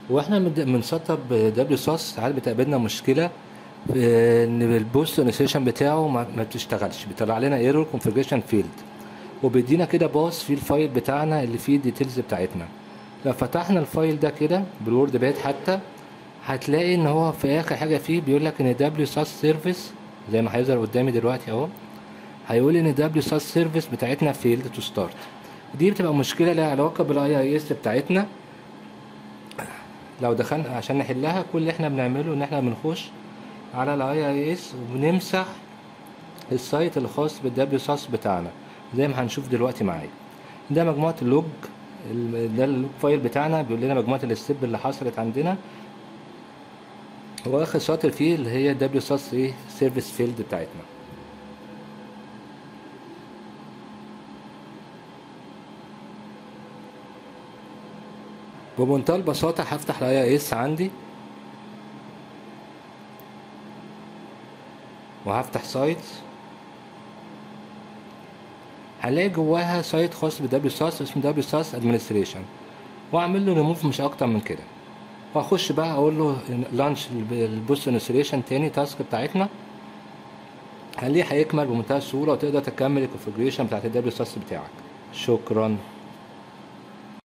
واحنا بند- بنسطب دبليو ساس ساعات بتقابلنا مشكله في ان البوست انيسيشن بتاعه ما ما بتشتغلش بيطلع لنا ايرور كونفيجريشن فيلد وبيدينا كده باص فيه الفايل بتاعنا اللي فيه الديتيلز بتاعتنا لو فتحنا الفايل ده كده بالوورد باد حتى هتلاقي ان هو في اخر حاجه فيه بيقول لك ان دبليو ساس سيرفيس زي ما هيظهر قدامي دلوقتي اهو هيقول ان دبليو ساس سيرفيس بتاعتنا فيلد تو ستارت دي بتبقى مشكله لها علاقه بالاي اي اس بتاعتنا لو دخلنا عشان نحلها كل اللي احنا بنعمله ان احنا بنخش على الاي اي اس وبنمسح السايت الخاص بالدبليو ساس بتاعنا زي ما هنشوف دلوقتي معايا ده مجموعه اللوج ال- ده اللوج فايل بتاعنا بيقول لنا مجموعه الستيب اللي حصلت عندنا واخر سطر فيه اللي هي دبليو ساس ايه سيرفيس فيلد بتاعتنا بمنتهى البساطة هفتح الاي اي اس عندي وهفتح سايت هلاقي جواها سايت خاص بدبليو ساس اسمه دبليو ساس ادمنستريشن واعمل له ريموف مش اكتر من كده واخش بقى اقول له لانش البوست انستليشن تاني تاسك بتاعتنا هلاقيه هيكمل بمنتهى السهولة وتقدر تكمل الكونفجريشن بتاعت الدبليو ساس بتاعك شكرا